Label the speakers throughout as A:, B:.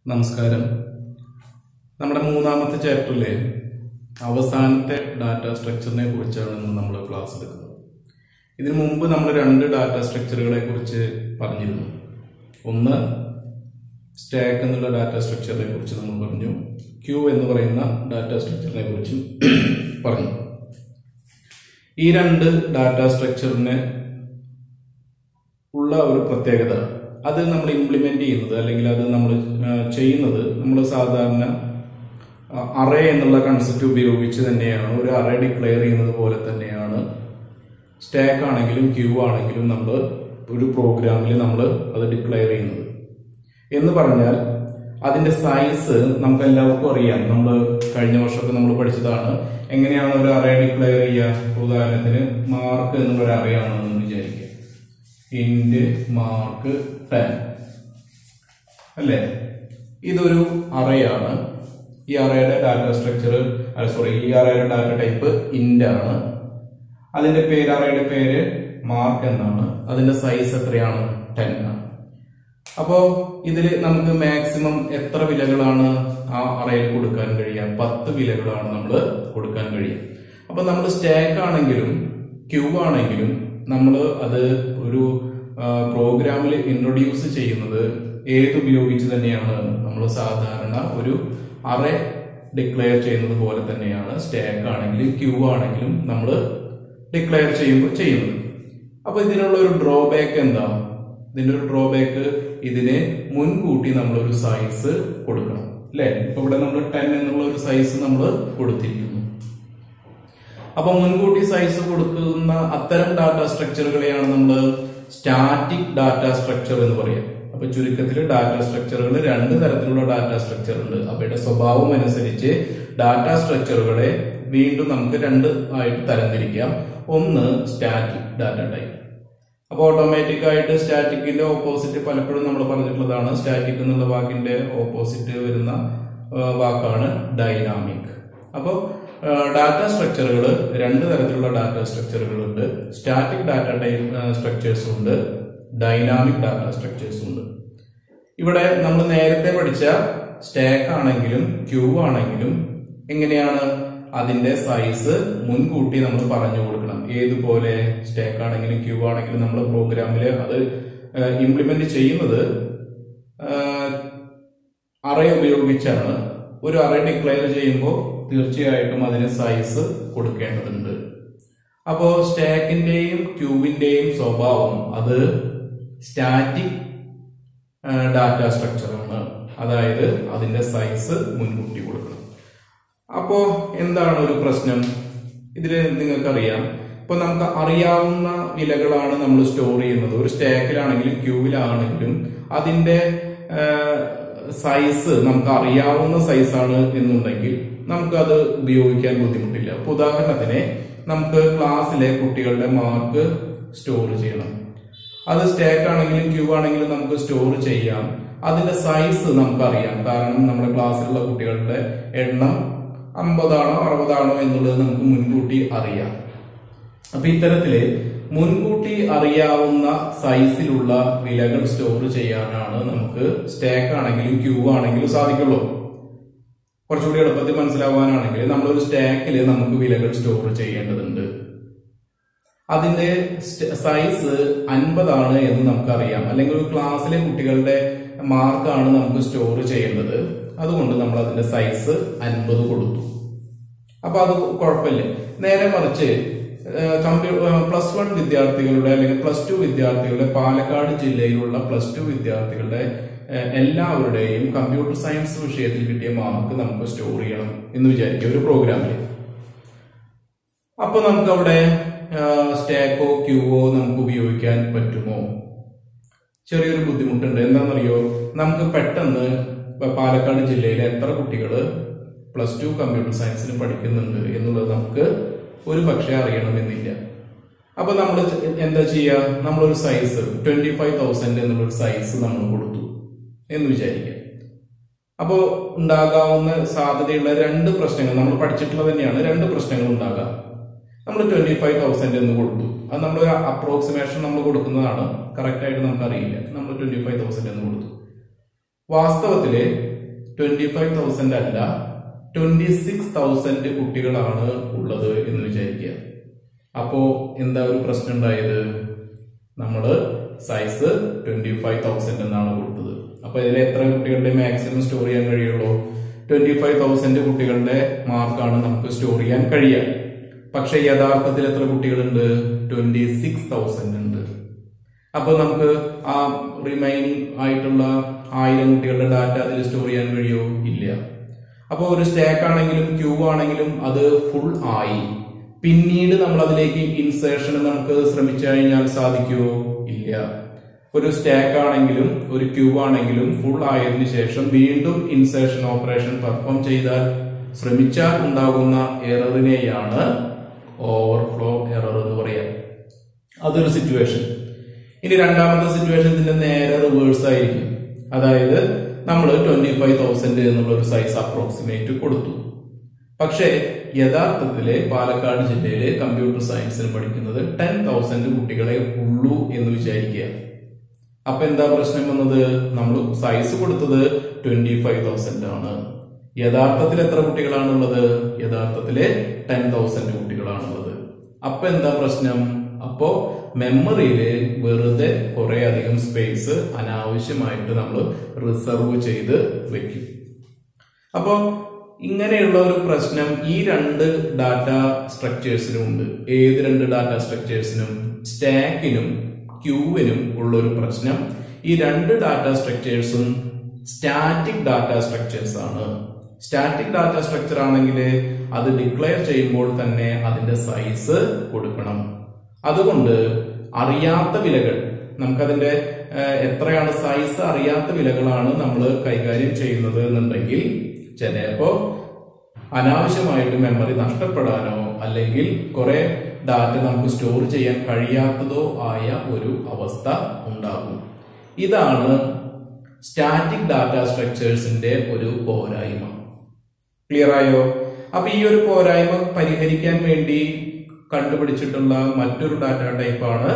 A: നമസ്കാരം നമ്മുടെ മൂന്നാമത്തെ ചാപ്റ്ററിലെ അവസാനത്തെ ഡാറ്റ സ്ട്രക്ചറിനെ കുറിച്ചാണ് ഇന്ന് നമ്മൾ ക്ലാസ് എടുക്കുന്നത് ഇതിനു മുമ്പ് നമ്മൾ രണ്ട് ഡാറ്റ സ്ട്രക്ചറുകളെ കുറിച്ച് പറഞ്ഞിരുന്നു ഒന്ന് സ്റ്റാക്ക് എന്നുള്ള ഡാറ്റ സ്ട്രക്ചറിനെ കുറിച്ച് നമ്മൾ പറഞ്ഞു ക്യൂ എന്ന് പറയുന്ന ഡാറ്റ സ്ട്രക്ചറിനെ കുറിച്ചും പറഞ്ഞു ഈ രണ്ട് ഡാറ്റ സ്ട്രക്ചറിന് ഉള്ള ഒരു പ്രത്യേകത അത് നമ്മൾ ഇംപ്ലിമെന്റ് ചെയ്യുന്നത് അല്ലെങ്കിൽ അത് നമ്മൾ ചെയ്യുന്നത് നമ്മൾ സാധാരണ അറേ എന്നുള്ള കൺസെപ്റ്റ് ഉപയോഗിച്ച് തന്നെയാണ് ഒരു അറേ ഡിക്ലെയർ ചെയ്യുന്നത് പോലെ തന്നെയാണ് സ്റ്റാക്ക് ആണെങ്കിലും ക്യൂ ആണെങ്കിലും നമ്മൾ ഒരു പ്രോഗ്രാമിൽ നമ്മൾ അത് ഡിക്ലെയർ ചെയ്യുന്നത് എന്ന് പറഞ്ഞാൽ അതിന്റെ സൈസ് നമുക്ക് എല്ലാവർക്കും അറിയാം നമ്മൾ കഴിഞ്ഞ വർഷമൊക്കെ നമ്മൾ പഠിച്ചതാണ് എങ്ങനെയാണ് ഒരു അറേ ഡിക്ലെയർ ചെയ്യുക ഉദാഹരണത്തിന് മാർക്ക് എന്നുള്ള ഒരു അറേ ആണെന്ന് വിചാരിക്കുക ഇൻഡ് മാർക്ക് ടെൻ അല്ലേ ഇതൊരു അറയാണ് ഈ അറയുടെ ഡാറ്റ സ്ട്രക്ചർ സോറി ഈ അറയുടെ ഡാറ്റ ടൈപ്പ് ഇൻഡ് ആണ് അതിന്റെ പേര് അറയുടെ പേര് മാർക്ക് എന്നാണ് അതിന്റെ സൈസ് എത്രയാണ് ടെൻ ആണ് അപ്പോ ഇതിൽ നമുക്ക് മാക്സിമം എത്ര വിലകളാണ് ആ അറയിൽ കൊടുക്കാൻ കഴിയുക പത്ത് വിലകളാണ് നമ്മൾ കൊടുക്കാൻ കഴിയുക അപ്പൊ നമ്മൾ സ്റ്റാക്ക് ആണെങ്കിലും ക്യൂ ആണെങ്കിലും നമ്മൾ അത് ഒരു പ്രോഗ്രാമിൽ ഇൻട്രൊഡ്യൂസ് ചെയ്യുന്നത് ഏതുപയോഗിച്ച് തന്നെയാണ് നമ്മൾ സാധാരണ ഒരു അറേ ഡിക്ലെയർ ചെയ്യുന്നത് പോലെ തന്നെയാണ് സ്റ്റാക്ക് ആണെങ്കിലും ക്യൂ ആണെങ്കിലും നമ്മൾ ഡിക്ലെയർ ചെയ്യുമ്പോൾ ചെയ്യുന്നത് അപ്പൊ ഇതിനുള്ള ഒരു ഡ്രോബാക്ക് എന്താ ഇതിന്റെ ഒരു ഡ്രോബാക്ക് ഇതിന് മുൻകൂട്ടി നമ്മൾ ഒരു സൈസ് കൊടുക്കണം അല്ലെ ഇപ്പൊ ഇവിടെ നമ്മൾ ടെൻ എന്നുള്ള ഒരു സൈസ് നമ്മൾ കൊടുത്തിരിക്കുന്നു അപ്പൊ മുൻകൂട്ടി സൈസ് കൊടുക്കുന്ന അത്തരം ഡാറ്റ സ്ട്രക്ചറുകളെയാണ് നമ്മൾ സ്റ്റാറ്റിക് ഡാറ്റ സ്ട്രക്ചർ എന്ന് പറയാം അപ്പൊ ചുരുക്കത്തിൽ ഡാറ്റ സ്ട്രക്ചറുകൾ രണ്ട് തരത്തിലുള്ള ഡാറ്റ സ്ട്രക്ചർ ഉണ്ട് അവയുടെ സ്വഭാവം അനുസരിച്ച് ഡാറ്റ സ്ട്രക്ചറുകളെ വീണ്ടും നമുക്ക് രണ്ട് ആയിട്ട് തരംതിരിക്കാം ഒന്ന് സ്റ്റാറ്റിക് ഡാറ്റ ടൈപ്പ് അപ്പൊ ഓട്ടോമാറ്റിക് ആയിട്ട് സ്റ്റാറ്റിക്കിന്റെ ഓപ്പോസിറ്റ് പലപ്പോഴും നമ്മൾ പറഞ്ഞിട്ടുള്ളതാണ് സ്റ്റാറ്റിക് എന്നുള്ള വാക്കിന്റെ ഓപ്പോസിറ്റ് വരുന്ന വാക്കാണ് ഡൈനാമിക് അപ്പോൾ ഡാറ്റ സ്ട്രക്ചറുകൾ രണ്ട് തരത്തിലുള്ള ഡാറ്റ സ്ട്രക്ചറുകൾ ഉണ്ട് സ്റ്റാറ്റിക് ഡാറ്റ ടൈപ്പ് സ്ട്രക്ചേഴ്സും ഉണ്ട് ഡൈനാമിക് ഡാറ്റ സ്ട്രക്ചേഴ്സും ഉണ്ട് ഇവിടെ നമ്മൾ നേരത്തെ പഠിച്ച സ്റ്റാക്ക് ആണെങ്കിലും ക്യൂ ആണെങ്കിലും എങ്ങനെയാണ് അതിന്റെ സൈസ് മുൻകൂട്ടി നമ്മൾ പറഞ്ഞു കൊടുക്കണം ഏതുപോലെ സ്റ്റാക്ക് ആണെങ്കിലും ക്യൂ ആണെങ്കിലും നമ്മൾ പ്രോഗ്രാമിൽ അത് ഇംപ്ലിമെന്റ് ചെയ്യുന്നത് അറേ ഉപയോഗിച്ചാണ് ഒരു അറേ ഡിക്ലെയർ ചെയ്യുമ്പോൾ തീർച്ചയായിട്ടും അതിന് സൈസ് കൊടുക്കേണ്ടതുണ്ട് അപ്പോൾ സ്റ്റാക്കിന്റെയും ക്യൂവിന്റെയും സ്വഭാവം അത് സ്റ്റാറ്റിക് ഡാറ്റ സ്ട്രക്ചറാണ് അതായത് അതിന്റെ സൈസ് മുൻകൂട്ടി കൊടുക്കണം അപ്പോ എന്താണ് ഒരു പ്രശ്നം ഇതില് നിങ്ങൾക്കറിയാം ഇപ്പൊ നമുക്ക് അറിയാവുന്ന വിലകളാണ് നമ്മൾ സ്റ്റോർ ചെയ്യുന്നത് ഒരു സ്റ്റാക്കിലാണെങ്കിലും ക്യൂവിലാണെങ്കിലും അതിന്റെ സൈസ് നമുക്ക് അറിയാവുന്ന സൈസാണ് എന്നുണ്ടെങ്കിൽ നമുക്കത് ഉപയോഗിക്കാൻ ബുദ്ധിമുട്ടില്ല അപ്പൊ ഉദാഹരണത്തിന് നമുക്ക് ക്ലാസ്സിലെ കുട്ടികളുടെ മാർക്ക് സ്റ്റോർ ചെയ്യണം അത് സ്റ്റാക്ക് ആണെങ്കിലും ക്യൂ ആണെങ്കിലും നമുക്ക് സ്റ്റോർ ചെയ്യാം അതിന്റെ സൈസ് നമുക്കറിയാം കാരണം നമ്മുടെ ക്ലാസ്സിലുള്ള കുട്ടികളുടെ എണ്ണം അമ്പതാണോ അറുപതാണോ എന്നുള്ളത് നമുക്ക് മുൻകൂട്ടി അറിയാം അപ്പൊ ഇത്തരത്തില് മുൻകൂട്ടി അറിയാവുന്ന സൈസിലുള്ള വിലകൾ സ്റ്റോർ ചെയ്യാനാണ് നമുക്ക് സ്റ്റാക്ക് ആണെങ്കിലും ക്യൂ ആണെങ്കിലും സാധിക്കുള്ളൂ കുറച്ചുകൂടി എളുപ്പത്തിൽ മനസ്സിലാവാനാണെങ്കിൽ നമ്മളൊരു സ്റ്റാക്കിൽ നമുക്ക് വിലകൾ സ്റ്റോർ ചെയ്യേണ്ടതുണ്ട് അതിന്റെ സൈസ് അൻപതാണ് എന്ന് നമുക്കറിയാം അല്ലെങ്കിൽ ഒരു ക്ലാസ്സിലെ കുട്ടികളുടെ മാർക്കാണ് നമുക്ക് സ്റ്റോർ ചെയ്യേണ്ടത് അതുകൊണ്ട് നമ്മൾ അതിന്റെ സൈസ് അൻപത് കൊടുത്തു അപ്പൊ അത് കുഴപ്പമില്ല നേരെ മറിച്ച് കമ്പ്യൂ പ്ലസ് വൺ വിദ്യാർത്ഥികളുടെ അല്ലെങ്കിൽ പ്ലസ് ടു വിദ്യാർത്ഥികളുടെ പാലക്കാട് ജില്ലയിലുള്ള പ്ലസ് ടു വിദ്യാർത്ഥികളുടെ എല്ലാവരുടെയും കമ്പ്യൂട്ടർ സയൻസ് വിഷയത്തിൽ കിട്ടിയ മാർക്ക് നമുക്ക് സ്റ്റോർ ചെയ്യണം എന്ന് വിചാരിക്കുക ഒരു പ്രോഗ്രാമിൽ അപ്പൊ നമുക്ക് അവിടെ സ്റ്റാക്കോ ക്യൂവോ നമുക്ക് ഉപയോഗിക്കാൻ പറ്റുമോ ചെറിയൊരു ബുദ്ധിമുട്ടുണ്ട് എന്താണെന്നറിയോ നമുക്ക് പെട്ടെന്ന് പാലക്കാട് ജില്ലയിലെ എത്ര കുട്ടികൾ പ്ലസ് ടു കമ്പ്യൂട്ടർ സയൻസിന് പഠിക്കുന്നുണ്ട് എന്നുള്ളത് നമുക്ക് ഒരു പക്ഷേ അറിയണമെന്നില്ല അപ്പൊ നമ്മൾ എന്താ ചെയ്യുക നമ്മളൊരു സൈസ് ട്വന്റി ഫൈവ് തൗസൻഡ് എന്നുള്ളൊരു സൈസ് നമ്മൾ കൊടുത്തു എന്ന് വിചാരിക്കുക അപ്പോൾ ഉണ്ടാകാവുന്ന സാധ്യതയുള്ള രണ്ട് പ്രശ്നങ്ങൾ നമ്മൾ പഠിച്ചിട്ടുള്ളത് തന്നെയാണ് രണ്ട് പ്രശ്നങ്ങൾ ഉണ്ടാകാം നമ്മൾ ട്വന്റി ഫൈവ് തൗസൻഡ് എന്ന് കൊടുത്തു അത് നമ്മൾ ഒരു അപ്രോക്സിമേഷൻ നമ്മൾ കൊടുക്കുന്നതാണ് കറക്റ്റ് ആയിട്ട് നമുക്ക് അറിയില്ല നമ്മൾ ട്വന്റി ഫൈവ് തൗസൻഡ് എന്ന് കൊടുത്തു വാസ്തവത്തില് ട്വന്റി ഫൈവ് തൗസൻഡ് അല്ല ട്വന്റി സിക്സ് തൗസൻഡ് കുട്ടികളാണ് ഉള്ളത് എന്ന് വിചാരിക്കുക അപ്പോ എന്താ ഒരു പ്രശ്നം ഉണ്ടായത് നമ്മള് സൈസ് ട്വന്റി ഫൈവ് തൗസൻഡ് എന്നാണ് കൊടുത്തത് അപ്പൊ ഇതിൽ എത്ര കുട്ടികളുടെ മാക്സിമം സ്റ്റോർ ചെയ്യാൻ കഴിയുള്ളൂ ട്വന്റി ഫൈവ് തൗസൻഡ് കുട്ടികളുടെ മാർക്കാണ് നമുക്ക് സ്റ്റോർ ചെയ്യാൻ കഴിയുക പക്ഷെ യഥാർത്ഥത്തിൽ എത്ര കുട്ടികളുണ്ട് ട്വന്റി സിക്സ് തൗസൻഡ് ഉണ്ട് അപ്പൊ നമുക്ക് ആ റിമൈനിങ് ആയിട്ടുള്ള ആയിരം കുട്ടികളുടെ ഡാറ്റ അതിൽ സ്റ്റോർ ചെയ്യാൻ കഴിയുമോ ഇല്ല അപ്പോൾ ഒരു സ്റ്റാക്ക് ആണെങ്കിലും ക്യൂ ആണെങ്കിലും അത് ഫുൾ ആയി പിന്നീട് നമ്മൾ അതിലേക്ക് ഇൻസേർഷൻ നമുക്ക് ശ്രമിച്ചു കഴിഞ്ഞാൽ സാധിക്കുമോ ഇല്ല ഒരു സ്റ്റാക്ക് ആണെങ്കിലും ഒരു ക്യൂ ആണെങ്കിലും ഫുൾ ആയതിനു ശേഷം വീണ്ടും ഇൻസേർഷൻ ഓപ്പറേഷൻ പെർഫോം ചെയ്താൽ ശ്രമിച്ചാൽ ഉണ്ടാകുന്ന എററിനെയാണ് ഓവർഫ്ലോ എറർ എന്ന് പറയാം അതൊരു സിറ്റുവേഷൻ ഇനി രണ്ടാമത്തെ സിറ്റുവേഷൻ ഇതിന്റെ നേരെ റിവേഴ്സ് ആയിരിക്കും അതായത് നമ്മൾ ട്വന്റി ഫൈവ് തൗസൻഡ് എന്നുള്ള ഒരു സൈസ് അപ്രോക്സിമേറ്റ് കൊടുത്തു പക്ഷേ യഥാർത്ഥത്തില് പാലക്കാട് ജില്ലയിലെ കമ്പ്യൂട്ടർ സയൻസിൽ പഠിക്കുന്നത് ടെൻ തൗസൻഡ് കുട്ടികളെ ഉള്ളൂ എന്ന് വിചാരിക്കുക അപ്പൊ എന്താ പ്രശ്നം വന്നത് നമ്മൾ സൈസ് കൊടുത്തത് ട്വന്റി ഫൈവ് തൗസൻഡ് ആണ് യഥാർത്ഥത്തിൽ എത്ര കുട്ടികളാണുള്ളത് യഥാർത്ഥത്തില് ടെൻ തൗസൻഡ് കുട്ടികളാണുള്ളത് അപ്പൊ എന്താ പ്രശ്നം അപ്പോ മെമ്മറിയില് വെറുതെ കുറെ അധികം സ്പേസ് അനാവശ്യമായിട്ട് നമ്മൾ റിസർവ് ചെയ്ത് വെക്കും അപ്പോ ഇങ്ങനെയുള്ള ഒരു പ്രശ്നം ഈ രണ്ട് ഡാറ്റ സ്ട്രക്ചേഴ്സിനും ഉണ്ട് ഏത് രണ്ട് ഡാറ്റ സ്ട്രക്ചേഴ്സിനും സ്റ്റാക്കിനും ക്യൂവിനും ഉള്ള ഒരു പ്രശ്നം ഈ രണ്ട് ഡാറ്റ സ്ട്രക്ചേഴ്സും സ്റ്റാറ്റിക് ഡാറ്റ സ്ട്രക്ചേഴ്സ് ആണ് സ്റ്റാറ്റിക് ഡാറ്റ സ്ട്രക്ചർ ആണെങ്കിൽ അത് ഡിക്ലെയർ ചെയ്യുമ്പോൾ തന്നെ അതിന്റെ സൈസ് കൊടുക്കണം അതുകൊണ്ട് അറിയാത്ത വിലകൾ നമുക്കതിന്റെ ഏഹ്, എത്രയാണ് സൈസ് അറിയാത്ത വിലകളാണ് നമ്മൾ കൈകാര്യം ചെയ്യുന്നത് എന്നുണ്ടെങ്കിൽ ചിലപ്പോ അനാവശ്യമായിട്ട് മെമ്മറി നഷ്ടപ്പെടാനോ അല്ലെങ്കിൽ കുറെ ഡാറ്റ നമുക്ക് സ്റ്റോർ ചെയ്യാൻ കഴിയാത്തതോ ആയ ഒരു അവസ്ഥ ഉണ്ടാകും ഇതാണ് സ്റ്റാറ്റിക് ഡാറ്റ സ്ട്രക്ചേഴ്സിന്റെ ഒരു പോരായ്മ ക്ലിയർ ആയോ അപ്പൊ ഈ ഒരു പോരായ്മ പരിഹരിക്കാൻ വേണ്ടി കണ്ടുപിടിച്ചിട്ടുള്ള മറ്റൊരു ഡാറ്റ ടൈപ്പാണ്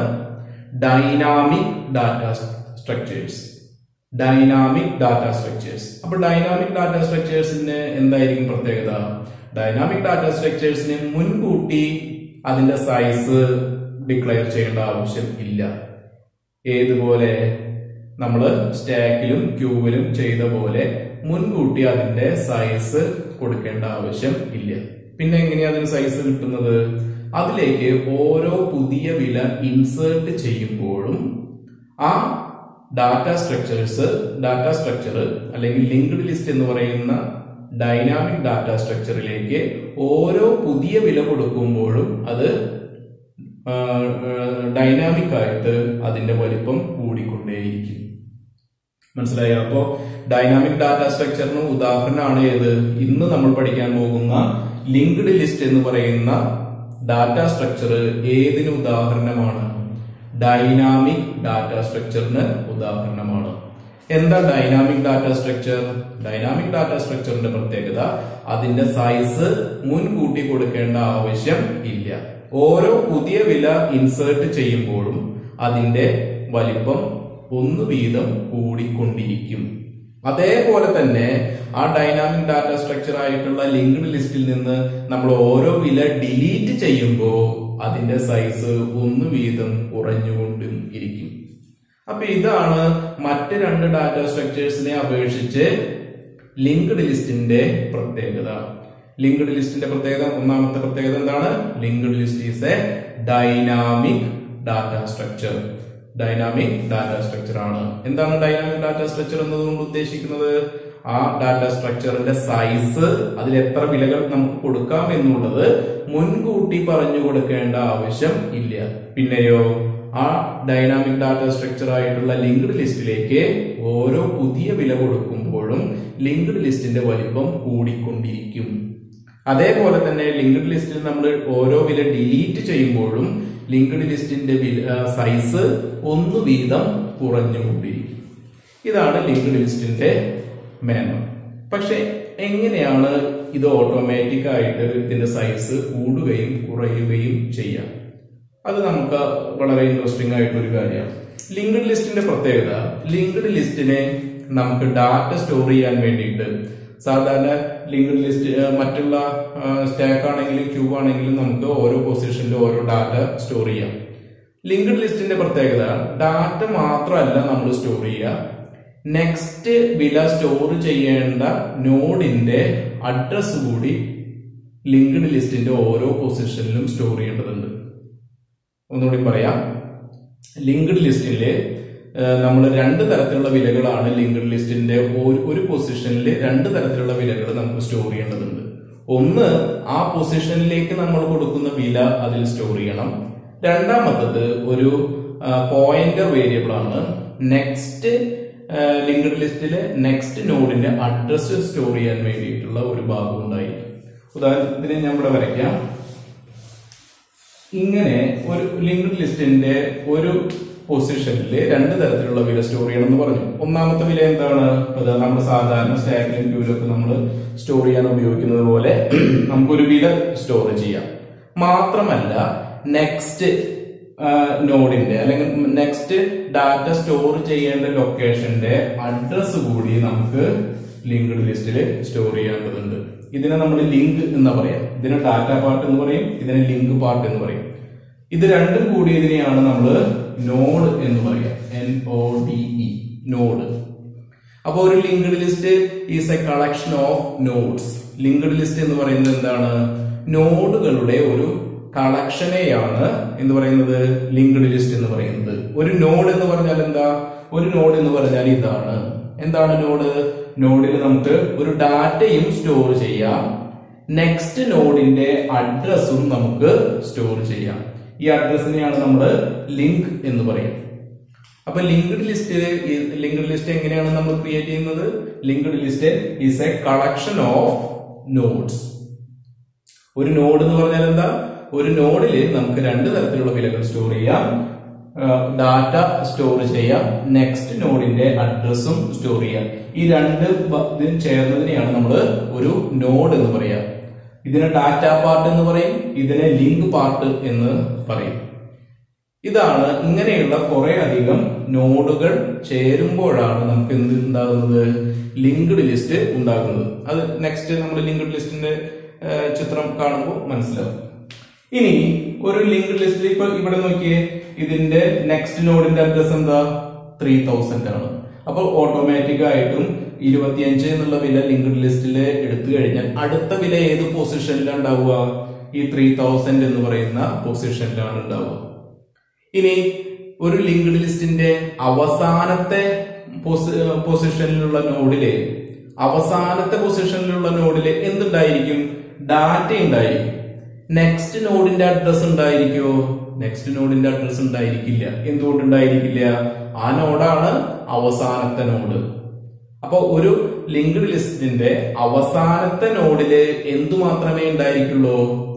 A: dynamic data structures dynamic data structures അപ്പൊ ഡൈനാമിക് ഡാറ്റ സ്ട്രക്ചേഴ്സിന് എന്തായിരിക്കും പ്രത്യേകത ഡൈനാമിക് ഡാറ്റ സ്ട്രക്ചേഴ്സിന് മുൻകൂട്ടി അതിന്റെ സൈസ് ഡിക്ലെയർ ചെയ്യേണ്ട ആവശ്യം ഇല്ല ഏതുപോലെ നമ്മൾ സ്റ്റാക്കിലും ക്യൂവിലും ചെയ്ത പോലെ മുൻകൂട്ടി അതിന്റെ സൈസ് കൊടുക്കേണ്ട ആവശ്യം ഇല്ല പിന്നെ എങ്ങനെയാ അതിന് സൈസ് കിട്ടുന്നത് അതിലേക്ക് ഓരോ പുതിയ വില ഇൻസേർട്ട് ചെയ്യുമ്പോഴും ആ ഡാറ്റ സ്ട്രക്ചേഴ്സ് ഡാറ്റ സ്ട്രക്ചർ അല്ലെങ്കിൽ ലിങ്ക്ഡ് ലിസ്റ്റ് എന്ന് പറയുന്ന ഡൈനാമിക് ഡാറ്റ സ്ട്രക്ചറിലേക്ക് ഓരോ പുതിയ വില കൊടുക്കുമ്പോഴും അത് ഡൈനാമിക് ആയിട്ട് അതിന്റെ വലിപ്പം കൂടിക്കൊണ്ടേയിരിക്കും മനസ്സിലായോ അപ്പോ ഡൈനാമിക് ഡാറ്റ സ്ട്രക്ചറിന് ഉദാഹരണമാണ് ഏത് ഇന്ന് നമ്മൾ പഠിക്കാൻ പോകുന്ന ലിങ്ക്ഡ് ലിസ്റ്റ് എന്ന് പറയുന്ന ഡാറ്റ സ്ട്രക്ചർ ഏതിന് ഉദാഹരണമാണ് ഡൈനാമിക് ഡാറ്റ സ്ട്രക്ചറിന് ഉദാഹരണമാണ് എന്താ dynamic data structure dynamic data സ്ട്രക്ചറിന്റെ പ്രത്യേകത അതിന്റെ സൈസ് മുൻകൂട്ടി കൊടുക്കേണ്ട ആവശ്യം ഇല്ല ഓരോ പുതിയ വില ഇൻസേർട്ട് ചെയ്യുമ്പോഴും അതിന്റെ വലിപ്പം ഒന്ന് വീതം കൂടിക്കൊണ്ടിരിക്കും അതേപോലെ തന്നെ ആ ഡൈനാമിക് ഡാറ്റ സ്ട്രക്ചർ ആയിട്ടുള്ള ലിങ്ക്ഡ് ലിസ്റ്റിൽ നിന്ന് നമ്മൾ ഓരോ വില ഡിലീറ്റ് ചെയ്യുമ്പോൾ അതിന്റെ സൈസ് ഒന്ന് വീതം കുറഞ്ഞുകൊണ്ടും ഇരിക്കും അപ്പൊ ഇതാണ് മറ്റ് രണ്ട് ഡാറ്റ സ്ട്രക്ചേഴ്സിനെ അപേക്ഷിച്ച് ലിങ്ക്ഡ് ലിസ്റ്റിന്റെ പ്രത്യേകത ലിങ്ക്ഡ് ലിസ്റ്റിന്റെ പ്രത്യേകത ഒന്നാമത്തെ പ്രത്യേകത എന്താണ് linked list is a dynamic data structure dynamic data structure ആണ് എന്താണ് ഡൈനാമിക് ഡാറ്റ സ്ട്രക്ചർ എന്നതുകൊണ്ട് ഉദ്ദേശിക്കുന്നത് ആ ഡാറ്റ സ്ട്രക്ചറിന്റെ സൈസ് അതിൽ എത്ര വിലകൾ നമുക്ക് കൊടുക്കാം എന്നുള്ളത് മുൻകൂട്ടി പറഞ്ഞു കൊടുക്കേണ്ട ആവശ്യം ഇല്ല പിന്നെയോ ആ ഡൈനാമിക് ഡാറ്റ സ്ട്രക്ചർ ആയിട്ടുള്ള ലിങ്ക്ഡ് ലിസ്റ്റിലേക്ക് ഓരോ പുതിയ വില കൊടുക്കുമ്പോഴും ലിങ്ക്ഡ് ലിസ്റ്റിന്റെ വലിപ്പം കൂടിക്കൊണ്ടിരിക്കും അതേപോലെ തന്നെ ലിങ്ക്ഡ് ലിസ്റ്റിൽ നമ്മൾ ഓരോ വില ഡിലീറ്റ് ചെയ്യുമ്പോഴും ലിങ്ക്ഡ് ലിസ്റ്റിന്റെ സൈസ് ഒന്ന് വീതം കുറഞ്ഞുകൊണ്ടിരിക്കും ഇതാണ് ലിങ്ക്ഡ് ലിസ്റ്റിന്റെ മേന്മ പക്ഷെ എങ്ങനെയാണ് ഇത് ഓട്ടോമാറ്റിക് ആയിട്ട് ഇതിന്റെ സൈസ് കൂടുകയും കുറയുകയും ചെയ്യാം അത് നമുക്ക് വളരെ ഇൻട്രസ്റ്റിംഗ് ആയിട്ടൊരു കാര്യമാണ് ലിങ്ക്ഡ് ലിസ്റ്റിന്റെ പ്രത്യേകത ലിങ്ക്ഡ് ലിസ്റ്റിനെ നമുക്ക് ഡാറ്റ സ്റ്റോർ ചെയ്യാൻ വേണ്ടിയിട്ട് സാധാരണ ലിങ്ക്ഡ് ലിസ്റ്റ് മറ്റുള്ള സ്റ്റാക്ക് ആണെങ്കിലും ക്യൂ ആണെങ്കിലും നമുക്ക് ഓരോ പൊസിഷനിലും ഓരോ ഡാറ്റ സ്റ്റോർ ചെയ്യാം ലിങ്ക്ഡ് ലിസ്റ്റിന്റെ പ്രത്യേകത ഡാറ്റ മാത്രമല്ല നമ്മൾ സ്റ്റോർ ചെയ്യുക നെക്സ്റ്റ് വില സ്റ്റോർ ചെയ്യേണ്ട നോഡിന്റെ അഡ്രസ് കൂടി ലിങ്ക്ഡ് ലിസ്റ്റിന്റെ ഓരോ പൊസിഷനിലും സ്റ്റോർ ചെയ്യേണ്ടതുണ്ട് ഒന്നുകൂടി പറയാം ലിങ്ക്ഡ് ലിസ്റ്റില് നമ്മൾ രണ്ട് തരത്തിലുള്ള വിലകളാണ് ലിങ്ക്ഡ് ലിസ്റ്റിന്റെ ഒരു- ഒരു പൊസിഷനിൽ രണ്ട് തരത്തിലുള്ള വിലകൾ നമുക്ക് സ്റ്റോർ ചെയ്യേണ്ടതുണ്ട് ഒന്ന് ആ പൊസിഷനിലേക്ക് നമ്മൾ കൊടുക്കുന്ന വില അതിൽ സ്റ്റോർ ചെയ്യണം രണ്ടാമത്തത് ഒരു പോയിന്റർ വേരിയബിൾ ആണ് നെക്സ്റ്റ് ലിങ്ക്ഡ് ലിസ്റ്റിലെ നെക്സ്റ്റ് നോഡിന്റെ അഡ്രസ് സ്റ്റോർ ചെയ്യാൻ വേണ്ടിയിട്ടുള്ള ഒരു ഭാഗം ഉണ്ടായി ഉദാഹരണത്തിന് ഞാൻ ഇവിടെ വരയ്ക്കാം ഇങ്ങനെ ഒരു ലിങ്ക്ഡ് ലിസ്റ്റിന്റെ ഒരു പൊസിഷനിൽ രണ്ട് തരത്തിലുള്ള വില സ്റ്റോർ ചെയ്യണം എന്ന് പറഞ്ഞു ഒന്നാമത്തെ വില എന്താണ് അത് നമ്മൾ സാധാരണ സ്റ്റാക്കിലും ക്യൂലൊക്കെ നമ്മൾ സ്റ്റോർ ചെയ്യാൻ ഉപയോഗിക്കുന്നത് പോലെ നമുക്കൊരു വില സ്റ്റോർ ചെയ്യാം മാത്രമല്ല നെക്സ്റ്റ് നോഡിന്റെ അല്ലെങ്കിൽ നെക്സ്റ്റ് ഡാറ്റ സ്റ്റോർ ചെയ്യേണ്ട ലൊക്കേഷന്റെ അഡ്രസ് കൂടി നമുക്ക് ലിങ്ക്ഡ് ലിസ്റ്റിൽ സ്റ്റോർ ചെയ്യേണ്ടതുണ്ട് ഇതിനെ നമ്മൾ ലിങ്ക് എന്ന് പറയാം ഇതിനെ ഡാറ്റ പാർട്ട് എന്ന് പറയും ഇതിനെ ലിങ്ക് പാർട്ട് എന്ന് പറയും ഇത് രണ്ടും കൂടിയതിനെയാണ് നമ്മൾ നോഡ് എന്ന് പറയാം N O D E node അപ്പോൾ ഒരു linked list is a collection of nodes linked list എന്ന് പറയുന്നത് എന്താണ് നോഡുകളുടെ ഒരു കളക്ഷനെയാണ് എന്ന് പറയുന്നത് ലിങ്ക്ഡ് ലിസ്റ്റ് എന്ന് പറയുന്നത് ഒരു നോഡ് എന്ന് പറഞ്ഞാൽ എന്താ ഒരു നോഡ് എന്ന് പറഞ്ഞാൽ ഇതാണ് എന്താണ് നോഡ് നോഡിൽ നമുക്ക് ഒരു ഡാറ്റയും സ്റ്റോർ ചെയ്യാം നെക്സ്റ്റ് നോഡിന്റെ അഡ്രസ്സും നമുക്ക് സ്റ്റോർ ചെയ്യാം ഈ അഡ്രസ്സിനെയാണ് നമ്മൾ ലിങ്ക് എന്ന് പറയും അപ്പൊ ലിങ്ക്ഡ് ലിസ്റ്റ് ലിങ്ക്ഡ് ലിസ്റ്റ് എങ്ങനെയാണ് നമ്മൾ ക്രിയേറ്റ് ചെയ്യുന്നത് linked list is a collection of nodes ഒരു നോഡ് എന്ന് പറഞ്ഞാൽ എന്താ ഒരു നോഡിൽ നമുക്ക് രണ്ട് തരത്തിലുള്ള വിലകൾ സ്റ്റോർ ചെയ്യാം ഡാറ്റ സ്റ്റോർ ചെയ്യാം നെക്സ്റ്റ് നോഡിന്റെ അഡ്രസ്സും സ്റ്റോർ ചെയ്യാം ഈ രണ്ട് ബ- ഇതും ചേർന്നതിനെയാണ് നമ്മൾ ഒരു നോഡ് എന്ന് പറയാം ഇതിനെ ഡാറ്റ പാർട്ട് എന്ന് പറയും ഇതിനെ ലിങ്ക് പാർട്ട് എന്ന് പറയും ഇതാണ് ഇങ്ങനെയുള്ള കുറെ അധികം നോഡുകൾ ചേരുമ്പോഴാണ് നമുക്ക് എന്ത് ഉണ്ടാകുന്നത് ലിങ്ക്ഡ് ലിസ്റ്റ് ഉണ്ടാകുന്നത് അത് നെക്സ്റ്റ് നമ്മൾ ലിങ്ക്ഡ് ലിസ്റ്റിന്റെ ഏഹ്, ചിത്രം കാണുമ്പോൾ മനസ്സിലാവും ഇനി ഒരു ലിങ്ക്ഡ് ലിസ്റ്റിൽ ഇപ്പൊ ഇവിടെ നോക്കിയേ ഇതിന്റെ നെക്സ്റ്റ് നോഡിന്റെ അഡ്രസ് എന്താ ത്രീ തൗസൻഡ് ആണ് അപ്പോൾ ഓട്ടോമാറ്റിക് ആയിട്ടും ഇരുപത്തിയഞ്ച് എന്നുള്ള വില ലിങ്ക്ഡ് ലിസ്റ്റിൽ എടുത്തു കഴിഞ്ഞാൽ അടുത്ത വില ഏത് പൊസിഷനിലാണ് ഉണ്ടാവുക ഈ ത്രീ തൗസൻഡ് എന്ന് പറയുന്ന പൊസിഷനിലാണ് ഉണ്ടാവുക ഇനി ഒരു ലിങ്ക്ഡ് ലിസ്റ്റിന്റെ അവസാനത്തെ പൊസി- പൊസിഷനിലുള്ള നോഡില് അവസാനത്തെ പൊസിഷനിലുള്ള നോഡില് എന്തുണ്ടായിരിക്കും ഡാറ്റ ഉണ്ടായിരിക്കും നെക്സ്റ്റ് നോഡിന്റെ അഡ്രസ് ഉണ്ടായിരിക്കുമോ നെക്സ്റ്റ് നോഡിന്റെ അഡ്രസ് ഉണ്ടായിരിക്കില്ല എന്തുകൊണ്ട് ഉണ്ടായിരിക്കില്ല ആ നോഡാണ് അവസാനത്തെ നോഡ് അപ്പൊ ഒരു ലിങ്ക്ഡ് ലിസ്റ്റിന്റെ അവസാനത്തെ നോഡില് എന്തു മാത്രമേ ഉണ്ടായിരിക്കുള്ളൂ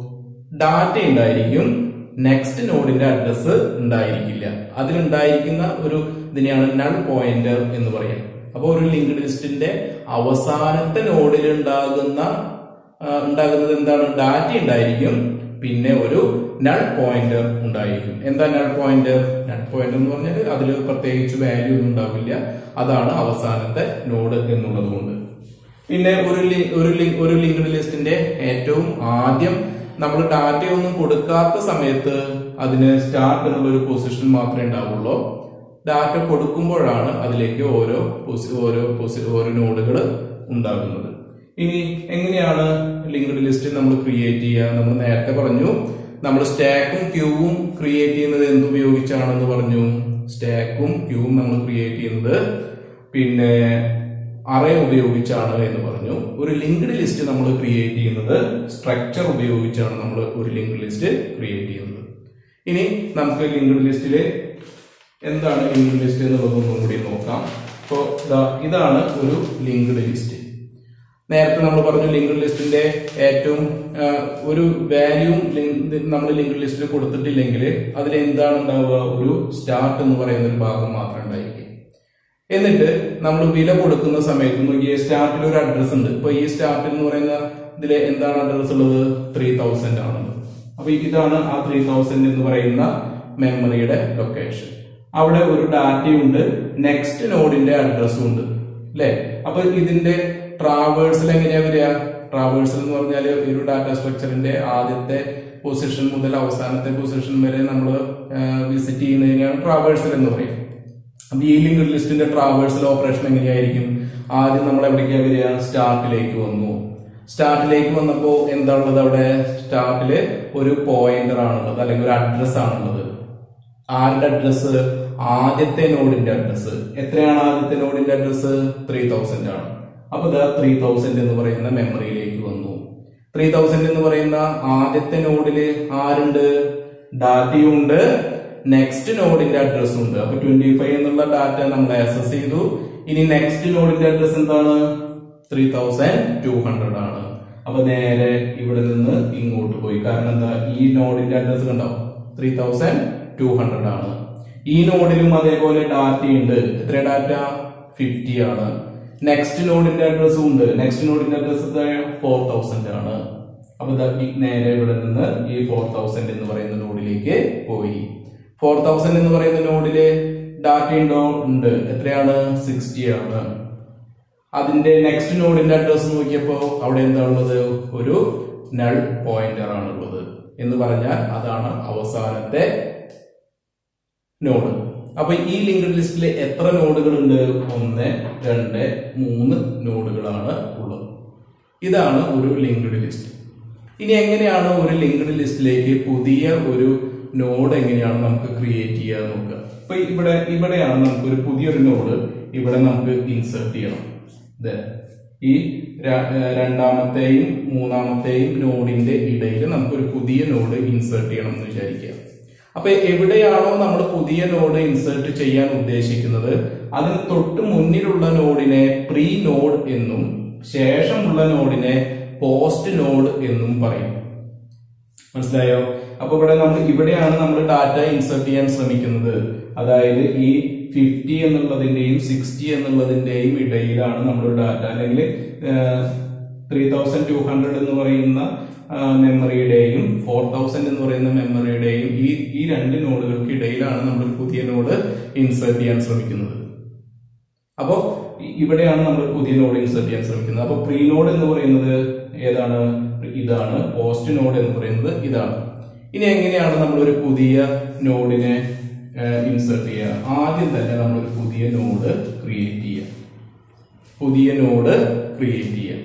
A: ഡാറ്റ ഉണ്ടായിരിക്കും നെക്സ്റ്റ് നോഡിന്റെ അഡ്രസ് ഉണ്ടായിരിക്കില്ല അതിലുണ്ടായിരിക്കുന്ന ഒരു ഇതിനെയാണ് നൾ പോയിന്റർ എന്ന് പറയാം അപ്പോൾ ഒരു ലിങ്ക്ഡ് ലിസ്റ്റിന്റെ അവസാനത്തെ നോഡിൽ ഉണ്ടാകുന്ന ആ, ഉണ്ടാകുന്നത് എന്താണ് ഡാറ്റ ഉണ്ടായിരിക്കും പിന്നെ ഒരു നൾ പോയിന്റർ ഉണ്ടായിരിക്കും എന്താ നൾ പോയിന്റർ നൾ പോയിന്റർ എന്ന് പറഞ്ഞാൽ അതിൽ പ്രത്യേകിച്ച് വാല്യൂ ഒന്നും ഉണ്ടാവില്ല അതാണ് അവസാനത്തെ നോഡ് എന്നുള്ളത് കൊണ്ട് പിന്നെ ഒരു ലി- ഒരു ലി- ഒരു ലിങ്ക്ഡ് ലിസ്റ്റിന്റെ ഏറ്റവും ആദ്യം നമ്മൾ ഡാറ്റ ഒന്നും കൊടുക്കാത്ത സമയത്ത് അതിന് സ്റ്റാർട്ട് എന്നുള്ള ഒരു പൊസിഷൻ മാത്രമേ ഉണ്ടാവുള്ളൂ ഡാറ്റ കൊടുക്കുമ്പോഴാണ് അതിലേക്ക് ഓരോ പൊസി- ഓരോ പൊസി- ഓരോ നോഡുകൾ ഉണ്ടാകുന്നത് ഇനി എങ്ങനെയാണ് ലിങ്ക്ഡ് ലിസ്റ്റ് നമ്മൾ ക്രിയേറ്റ് ചെയ്യുക നമ്മൾ നേരത്തെ പറഞ്ഞു നമ്മൾ സ്റ്റാക്കും ക്യൂവും ക്രിയേറ്റ് ചെയ്യുന്നത് എന്തുപയോഗിച്ചാണെന്ന് പറഞ്ഞു സ്റ്റാക്കും ക്യൂവും നമ്മൾ ക്രിയേറ്റ് ചെയ്യുന്നത് പിന്നെ അറേ ഉപയോഗിച്ചാണ് എന്ന് പറഞ്ഞു ഒരു ലിങ്ക്ഡ് ലിസ്റ്റ് നമ്മൾ ക്രിയേറ്റ് ചെയ്യുന്നത് സ്ട്രക്ചർ ഉപയോഗിച്ചാണ് നമ്മൾ ഒരു ലിങ്ക്ഡ് ലിസ്റ്റ് ക്രിയേറ്റ് ചെയ്യുന്നത് ഇനി നമുക്ക് ലിങ്ക്ഡ് ലിസ്റ്റിൽ എന്താണ് ലിങ്ക്ഡ് ലിസ്റ്റ് എന്നുള്ളത് ഒന്നും കൂടി നോക്കാം അപ്പോൾ ഇതാണ് ഒരു ലിങ്ക്ഡ് ലിസ്റ്റ് നേരത്തെ നമ്മൾ പറഞ്ഞു ലിങ്ക്ഡ് ലിസ്റ്റിന്റെ ഏറ്റവും ആ, ഒരു വാല്യൂ നമ്മൾ ലിങ്ക്ഡ് ലിസ്റ്റിൽ കൊടുത്തിട്ടില്ലെങ്കിൽ അതിൽ എന്താണ് ഉണ്ടാവുക ഒരു സ്റ്റാർട്ട് എന്ന് പറയുന്ന ഒരു ഭാഗം മാത്രം ഉണ്ടായിരിക്കും എന്നിട്ട് നമ്മൾ വില കൊടുക്കുന്ന സമയത്ത് നോക്കിയ സ്റ്റാർട്ടിൽ ഒരു അഡ്രസ് ഉണ്ട് ഇപ്പൊ ഈ സ്റ്റാർട്ടിൽ എന്ന് പറയുന്ന ഇതിൽ എന്താണ് അഡ്രസ് ഉള്ളത് ത്രീ തൗസൻഡ് ആണ് അപ്പൊ ഇതാണ് ആ ത്രീ തൗസൻഡ് എന്ന് പറയുന്ന മെമ്മറിയുടെ ലൊക്കേഷൻ അവിടെ ഒരു ഡാറ്റയുണ്ട് നെക്സ്റ്റ് നോഡിന്റെ അഡ്രസ്സും ഉണ്ട് അല്ലെ അപ്പൊ ഇതിന്റെ ട്രാവേഴ്സിൽ എങ്ങനെയാ വരിക ട്രാവേഴ്സൽ എന്ന് പറഞ്ഞാൽ ഒരു ഡാറ്റ സ്ട്രക്ചറിന്റെ ആദ്യത്തെ പൊസിഷൻ മുതൽ അവസാനത്തെ പൊസിഷൻ വരെ നമ്മൾ വിസിറ്റ് ചെയ്യുന്നതിനാണ് ട്രാവേഴ്സൽ എന്ന് പറയും അപ്പൊ ഈ ലിങ്ക് ലിസ്റ്റിന്റെ ട്രാവേഴ്സൽ ഓപ്പറേഷൻ എങ്ങനെയായിരിക്കും ആദ്യം നമ്മൾ എവിടേക്കാ വരിക സ്റ്റാർട്ടിലേക്ക് വന്നു സ്റ്റാർട്ടിലേക്ക് വന്നപ്പോ എന്താ ഉള്ളത് അവിടെ സ്റ്റാർട്ടില് ഒരു പോയിന്റർ ആണുള്ളത് അല്ലെങ്കിൽ ഒരു അഡ്രസ് ആണുള്ളത് ആരുടെ അഡ്രസ് ആദ്യത്തെ നോഡിന്റെ അഡ്രസ് എത്രയാണ് ആദ്യത്തെ നോഡിന്റെ അഡ്രസ് ത്രീ തൗസൻഡ് ആണ് അപ്പൊ ഇതാ ത്രീ തൗസൻഡ് എന്ന് പറയുന്ന മെമ്മറിയിലേക്ക് വന്നു ത്രീ തൗസൻഡ് എന്ന് പറയുന്ന ആദ്യത്തെ നോഡില് ആരുണ്ട് ഡാറ്റയും ഉണ്ട് നെക്സ്റ്റ് നോഡിന്റെ അഡ്രസ്സും ഉണ്ട് അപ്പൊ ട്വന്റി ഫൈവ് എന്നുള്ള ഡാറ്റ നമ്മൾ ആക്സസ് ചെയ്തു ഇനി നെക്സ്റ്റ് നോഡിന്റെ അഡ്രസ് എന്താണ് ത്രീ തൗസൻഡ് ടു ഹൺഡ്രഡ് ആണ് അപ്പൊ നേരെ ഇവിടെ നിന്ന് ഇങ്ങോട്ട് പോയി കാരണം എന്താ ഈ നോഡിന്റെ അഡ്രസ് കണ്ടോ ത്രീ തൗസൻഡ് ടു ഹൺഡ്രഡ് ആണ് ഈ നോഡിലും അതേപോലെ ഡാറ്റ ഉണ്ട് എത്ര ഡാറ്റ ഫിഫ്റ്റി ആണ് നെക്സ്റ്റ് നോഡിന്റെ അഡ്രസ്സും ഉണ്ട് നെക്സ്റ്റ് നോഡിന്റെ അഡ്രസ് ഫോർ തൗസൻഡ് ആണ് അപ്പൊ ദാ ഈ നേരെ ഇവിടെ നിന്ന് ഈ ഫോർ തൗസൻഡ് എന്ന് പറയുന്ന നോഡിലേക്ക് പോയി ഫോർ തൗസൻഡ് എന്ന് പറയുന്ന നോഡില് ഡാറ്റ ഉണ്ടോ ഉണ്ട് എത്രയാണ് സിക്സ്റ്റി ആണ് അതിന്റെ നെക്സ്റ്റ് നോഡിന്റെ അഡ്രസ് നോക്കിയപ്പോ അവിടെ എന്താ ഉള്ളത് ഒരു നൾ പോയിന്റർ ആണ് ഉള്ളത് എന്ന് പറഞ്ഞാൽ അതാണ് അവസാനത്തെ നോഡ് അപ്പൊ ഈ ലിങ്ക്ഡ് ലിസ്റ്റിൽ എത്ര നോഡുകൾ ഉണ്ട് ഒന്ന് രണ്ട് മൂന്ന് നോഡുകളാണ് ഉള്ളത് ഇതാണ് ഒരു ലിങ്ക്ഡ് ലിസ്റ്റ് ഇനി എങ്ങനെയാണ് ഒരു ലിങ്ക്ഡ് ലിസ്റ്റിലേക്ക് പുതിയ ഒരു നോഡ് എങ്ങനെയാണ് നമുക്ക് ക്രിയേറ്റ് ചെയ്യാൻ നോക്കുക ഇപ്പൊ ഇവിടെ ഇവിടെയാണ് നമുക്ക് ഒരു പുതിയൊരു നോഡ് ഇവിടെ നമുക്ക് ഇൻസേർട്ട് ചെയ്യണം ഇത് ഈ ര- ഏർ രണ്ടാമത്തെയും മൂന്നാമത്തെയും നോഡിന്റെ ഇടയിൽ നമുക്കൊരു പുതിയ നോഡ് ഇൻസേർട്ട് ചെയ്യണം എന്ന് വിചാരിക്കുക അപ്പൊ എവിടെയാണോ നമ്മൾ പുതിയ നോഡ് ഇൻസേർട്ട് ചെയ്യാൻ ഉദ്ദേശിക്കുന്നത് അതിന് തൊട്ട് മുന്നിലുള്ള നോഡിനെ പ്രീ നോഡ് എന്നും ശേഷമുള്ള നോഡിനെ പോസ്റ്റ് നോഡ് എന്നും പറയും മനസ്സിലായോ അപ്പൊ ഇവിടെ നമ്മൾ ഇവിടെയാണ് നമ്മൾ ഡാറ്റ ഇൻസേർട്ട് ചെയ്യാൻ ശ്രമിക്കുന്നത് അതായത് ഈ ഫിഫ്റ്റി എന്നുള്ളതിന്റെയും സിക്സ്റ്റി എന്നുള്ളതിന്റെയും ഇടയിലാണ് നമ്മൾ ഡാറ്റ അല്ലെങ്കിൽ ത്രീ തൗസൻഡ് ടു ഹൺഡ്രഡ് എന്ന് പറയുന്ന മെമ്മറിയുടെയും ഫോർ തൗസൻഡ് എന്ന് പറയുന്ന മെമ്മറിയുടെയും ഈ ഈ രണ്ട് നോഡുകൾക്ക് ഇടയിലാണ് നമ്മൾ ഒരു പുതിയ നോഡ് ഇൻസേർട്ട് ചെയ്യാൻ ശ്രമിക്കുന്നത് അപ്പോ ഇ- ഇവിടെയാണ് നമ്മൾ പുതിയ നോഡ് ഇൻസേർട്ട് ചെയ്യാൻ ശ്രമിക്കുന്നത് അപ്പൊ പ്രീ നോഡ് എന്ന് പറയുന്നത് ഏതാണ് ഇതാണ് പോസ്റ്റ് നോഡ് എന്ന് പറയുന്നത് ഇതാണ് ഇനി എങ്ങനെയാണ് നമ്മൾ ഒരു പുതിയ നോഡിനെ ഇൻസേർട്ട് ചെയ്യുക ആദ്യം തന്നെ നമ്മൾ ഒരു പുതിയ നോഡ് ക്രിയേറ്റ് ചെയ്യുക പുതിയ നോഡ് ക്രിയേറ്റ് ചെയ്യുക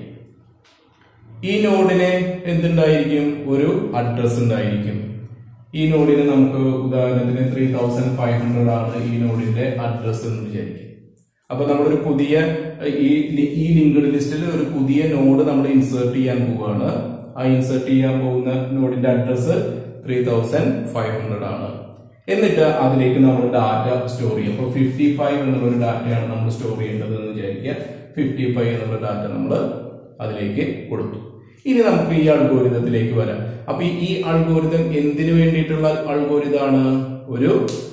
A: ഈ നോഡിന് എന്തുണ്ടായിരിക്കും ഒരു അഡ്രസ് ഉണ്ടായിരിക്കും ഈ നോഡിന് നമുക്ക് ഉദാഹരണത്തിന് ത്രീ തൗസൻഡ് ഫൈവ് ഹൺഡ്രഡ് ആണ് ഈ നോഡിന്റെ അഡ്രസ് എന്ന് വിചാരിക്കും അപ്പൊ നമ്മളൊരു പുതിയ ഏഹ്, ഈ ലി- ഈ ലിങ്ക്ഡ് ലിസ്റ്റിൽ ഒരു പുതിയ നോഡ് നമ്മൾ ഇൻസേർട്ട് ചെയ്യാൻ പോവുകയാണ് ആ ഇൻസേർട്ട് ചെയ്യാൻ പോകുന്ന നോഡിന്റെ address three thousand five hundred ആണ് എന്നിട്ട് അതിലേക്ക് നമ്മൾ ഡാറ്റ സ്റ്റോർ ചെയ്യും അപ്പോൾ ഫിഫ്റ്റി ഫൈവ് എന്നുള്ള ഒരു ഡാറ്റയാണ് നമ്മൾ സ്റ്റോർ ചെയ്യേണ്ടത് എന്ന് വിചാരിക്കുക ഫിഫ്റ്റി ഫൈവ് എന്നുള്ള ഡാറ്റ നമ്മൾ അതിലേക്ക് കൊടുത്തു ഇനി നമുക്ക് ഈ അൾഗോരിതത്തിലേക്ക് വരാം അപ്പൊ ഈ അൾഗോരിതം എന്തിനു വേണ്ടിയിട്ടുള്ള അൾഗോരിതാണ് ഒരു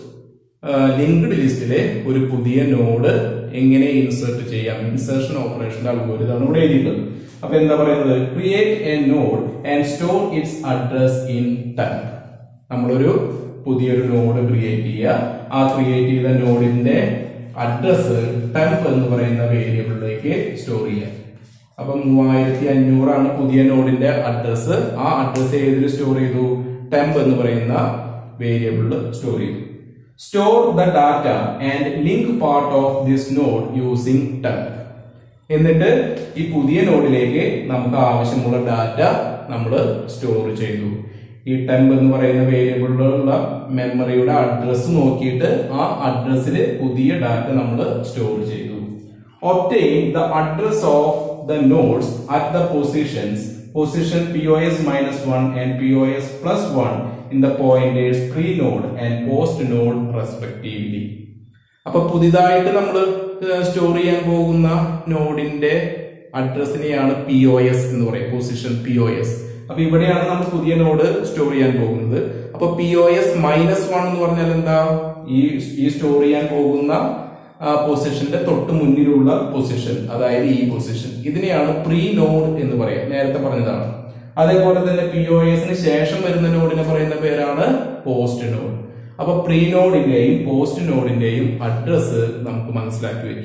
A: ലിങ്ക്ഡ് ലിസ്റ്റിലെ ഒരു പുതിയ നോഡ് എങ്ങനെ ഇൻസേർട്ട് ചെയ്യാം ഇൻസേർഷൻ ഓപ്പറേഷന്റെ അൽഗോരിതമാണ് ഇവിടെ എഴുതിയിട്ടുള്ളത് അപ്പൊ എന്താ പറയുന്നത് create a node and store its address in time നമ്മളൊരു പുതിയൊരു നോഡ് ക്രിയേറ്റ് ചെയ്യുക ആ ക്രിയേറ്റ് ചെയ്ത നോഡിന്റെ അഡ്രസ് ടെംപ് എന്ന് പറയുന്ന വേരിയബിളിലേക്ക് സ്റ്റോർ ചെയ്യുക അപ്പൊ മൂവായിരത്തി അഞ്ഞൂറാണ് പുതിയ നോഡിന്റെ അഡ്രസ് ആ അഡ്രസ് ഏതിൽ സ്റ്റോർ ചെയ്തു ടെംപ് എന്ന് പറയുന്ന വേരിയബിളിൽ സ്റ്റോർ ചെയ്തു store the data and link part of this node using temp എന്നിട്ട് ഈ പുതിയ നോഡിലേക്ക് നമുക്ക് ആവശ്യമുള്ള ഡാറ്റ നമ്മൾ സ്റ്റോർ ചെയ്തു ഈ ടെംപ് എന്ന് പറയുന്ന വേരിയബിളിലുള്ള മെമ്മറിയുടെ അഡ്രസ് നോക്കിയിട്ട് ആ അഡ്രസ്സിൽ പുതിയ ഡാറ്റ നമ്മൾ സ്റ്റോർ ചെയ്തു obtain the address of the nodes at the positions position POS minus 1 and POS plus 1 in the pointers pre-node and post-node respectively. അപ്പൊ പുതിയതായിട്ട് നമ്മൾ സ്റ്റോർ ചെയ്യാൻ പോകുന്ന നോഡിന്റെ അഡ്രസ്സിനെയാണ് പി ഒ എസ് എന്ന് പറയും പൊസിഷൻ പി ഒ എസ് അപ്പൊ ഇവിടെയാണ് നമ്മൾ പുതിയ നോഡ് സ്റ്റോർ ചെയ്യാൻ പോകുന്നത് അപ്പൊ P O S minus one എന്ന് പറഞ്ഞാൽ എന്താ ഈ ഈ സ്റ്റോർ ചെയ്യാൻ പോകുന്ന പൊസിഷന്റെ തൊട്ട് മുന്നിലുള്ള പൊസിഷൻ അതായത് ഈ പൊസിഷൻ ഇതിനെയാണ് പ്രീ നോഡ് എന്ന് പറയാം നേരത്തെ പറഞ്ഞതാണ് അതേപോലെ തന്നെ പി ഒ എസിന് ശേഷം വരുന്ന നോഡിനെ പറയുന്ന പേരാണ് പോസ്റ്റ് നോഡ് അപ്പൊ പ്രീ നോഡിന്റെയും പോസ്റ്റ് നോഡിന്റെയും അഡ്രസ് നമുക്ക് മനസ്സിലാക്കി വെക്കുക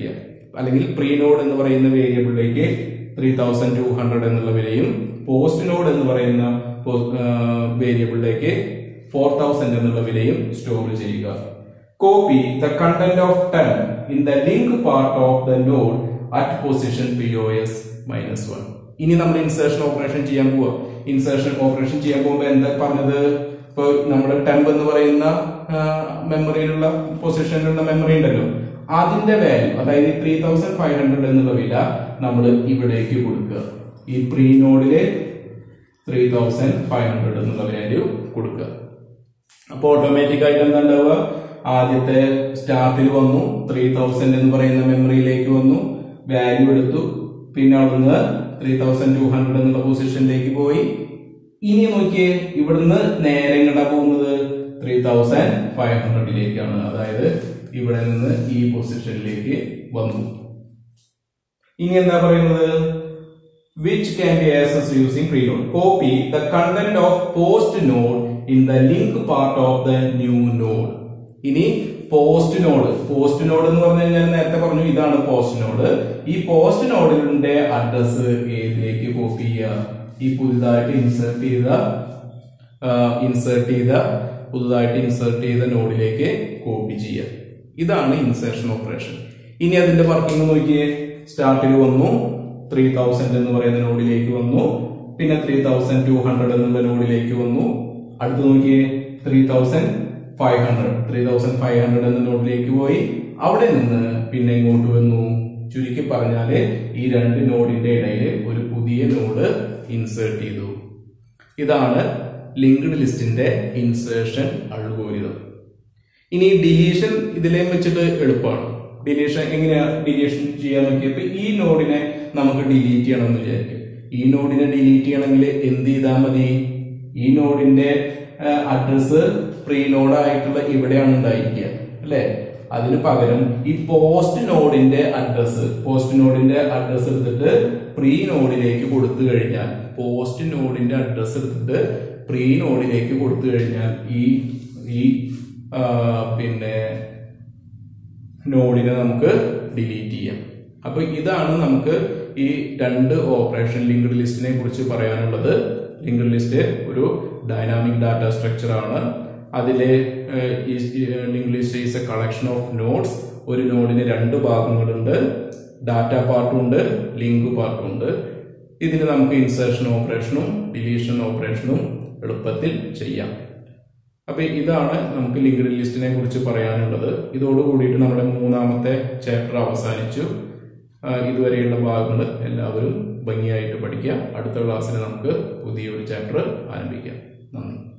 A: അല്ലെങ്കിൽ പ്രീ നോഡ് എന്ന് പറയുന്ന വേരിയബിളിലേക്ക് ത്രീ തൗസൻഡ് ടു ഹൺഡ്രഡ് എന്നുള്ള വിലയും പോസ്റ്റ് നോഡ് എന്ന് പറയുന്ന വേരിയബിളിലേക്ക് ഫോർ തൗസൻഡ് എന്നുള്ള വിലയും സ്റ്റോർ ചെയ്യുക copy the content of ten in the link part of the node at position P O S minus one ഇനി നമ്മൾ ഇൻസേർഷൻ ഓപ്പറേഷൻ ചെയ്യാൻ പോവാ ഇൻസേർഷൻ ഓപ്പറേഷൻ ചെയ്യാൻ പോകുമ്പോൾ എന്താ പറഞ്ഞത് ഇപ്പൊ നമ്മുടെ ടെമ്പ് എന്ന് പറയുന്ന മെമ്മറിയിലുള്ള പൊസിഷനിലുള്ള മെമ്മറി ഉണ്ടല്ലോ അതിന്റെ വാല്യൂ അതായത് ത്രീ തൗസൻഡ് ഫൈവ് ഹൺഡ്രഡ് എന്നുള്ള വില നമ്മൾ ഇവിടേക്ക് കൊടുക്കുക ഈ പ്രീ നോഡില് ത്രീ തൗസൻഡ് ഫൈവ് ഹൺഡ്രഡ് എന്നുള്ള വാല്യൂ കൊടുക്കുക അപ്പൊ ഓട്ടോമാറ്റിക് ആയിട്ട് എന്താ ഉണ്ടാവുക ആദ്യത്തെ സ്റ്റാർട്ടിൽ വന്നു ത്രീ തൗസൻഡ് എന്ന് പറയുന്ന മെമ്മറിയിലേക്ക് വന്നു വാല്യൂ എടുത്തു പിന്നെ അവിടുന്ന് ത്രീ തൗസൻഡ് ടു ഹൺഡ്രഡ് എന്നുള്ള പൊസിഷനിലേക്ക് പോയി ഇനി നോക്കിയേ ഇവിടുന്ന് നേരെ എങ്ങടാ പോകുന്നത് ത്രീ തൗസൻഡ് ഫൈവ് ഹൺഡ്രഡിലേക്കാണ് അതായത് ഇവിടെ നിന്ന് ഈ പൊസിഷനിലേക്ക് വന്നു ഇനി എന്താ പറയുന്നത് which can be access using pre node copy the content of post node in the link part of the new node ഇനി പോസ്റ്റ് നോഡ് പോസ്റ്റ് നോഡ് എന്ന് പറഞ്ഞു കഴിഞ്ഞാൽ നേരത്തെ പറഞ്ഞു ഇതാണ് പോസ്റ്റ് നോഡ് ഈ പോസ്റ്റ് നോഡിന്റെ അഡ്രസ് ഏതിലേക്ക് കോപ്പി ചെയ്യുക ഈ പുതുതായിട്ട് ഇൻസേർട്ട് ചെയ്ത ഇൻസേർട്ട് ചെയ്ത പുതുതായിട്ട് ഇൻസേർട്ട് ചെയ്ത നോഡിലേക്ക് കോപ്പി ചെയ്യുക ഇതാണ് ഇൻസേർഷൻ ഓപ്പറേഷൻ ഇനി അതിന്റെ വർക്കിംഗ് നോക്കിയേ സ്റ്റാർട്ടിൽ വന്നു ത്രീ തൗസൻഡ് എന്ന് പറയുന്ന നോഡിലേക്ക് വന്നു പിന്നെ ത്രീ തൗസൻഡ് ടു ഹൺഡ്രഡ് എന്നുള്ള നോഡിലേക്ക് വന്നു അടുത്ത് നോക്കിയേ three thousand five hundred three thousand five hundred എന്ന നോഡിലേക്ക് പോയി അവിടെ നിന്ന് പിന്നെ ഇങ്ങോട്ട് വന്നു ചുരുക്കി പറഞ്ഞാല് ഈ രണ്ട് നോഡിന്റെ ഇടയിൽ ഒരു പുതിയ നോഡ് ഇൻസേർട്ട് ചെയ്തു ഇതാണ് ലിങ്ക്ഡ് ലിസ്റ്റിന്റെ ഇൻസേർഷൻ അൾഗോരിതം ഇനി ഡിലീഷൻ ഇതിലേം വെച്ചിട്ട് എളുപ്പമാണ് ഡിലീഷൻ എങ്ങനെയാ ഡിലീഷൻ ചെയ്യാൻ നോക്കിയപ്പോ ഈ നോഡിനെ നമുക്ക് ഡിലീറ്റ് ചെയ്യണം എന്ന് വിചാരിക്കും ഈ നോഡിനെ ഡിലീറ്റ് ചെയ്യണമെങ്കിൽ എന്ത് ചെയ്താൽ മതി ഈ നോഡിന്റെ അഡ്രസ് പ്രീ നോഡ് ആയിട്ടുള്ള ഇവിടെയാണ് ഉണ്ടായിരിക്കുക അല്ലെ അതിന് പകരം ഈ പോസ്റ്റ് നോഡിന്റെ അഡ്രസ് പോസ്റ്റ് നോഡിന്റെ അഡ്രസ് എടുത്തിട്ട് പ്രീ നോഡിലേക്ക് കൊടുത്തു കഴിഞ്ഞാൽ പോസ്റ്റ് നോഡിന്റെ അഡ്രസ് എടുത്തിട്ട് പ്രീ നോഡിലേക്ക് കൊടുത്തു കഴിഞ്ഞാൽ ഈ ഈ ആ, പിന്നെ നോഡിനെ നമുക്ക് ഡിലീറ്റ് ചെയ്യാം അപ്പൊ ഇതാണ് നമുക്ക് ഈ രണ്ട് ഓപ്പറേഷൻ ലിങ്ക്ഡ് ലിസ്റ്റിനെ കുറിച്ച് പറയാനുള്ളത് ലിങ്ക്ഡ് ലിസ്റ്റ് ഒരു ഡൈനാമിക് ഡാറ്റ സ്ട്രക്ചർ ആണ് അതിലെ link list is a collection of nodes ഒരു നോഡിന് രണ്ട് ഭാഗങ്ങളുണ്ട് ഡാറ്റ പാർട്ടും ഉണ്ട് ലിങ്ക് പാർട്ടും ഉണ്ട് ഇതിന് നമുക്ക് ഇൻസേർഷൻ ഓപ്പറേഷനും ഡിലീഷൻ ഓപ്പറേഷനും എളുപ്പത്തിൽ ചെയ്യാം അപ്പൊ ഇതാണ് നമുക്ക് ലിങ്ക്ഡ് ലിസ്റ്റിനെ കുറിച്ച് പറയാനുള്ളത് ഇതോട് കൂടിയിട്ട് നമ്മുടെ മൂന്നാമത്തെ ചാപ്റ്റർ അവസാനിച്ചു ആ, ഇതുവരെയുള്ള ഭാഗങ്ങൾ എല്ലാവരും ഭംഗിയായിട്ട് പഠിക്കാം അടുത്ത ക്ലാസ്സിൽ നമുക്ക് പുതിയൊരു ചാപ്റ്റർ ആരംഭിക്കാം നന്ദി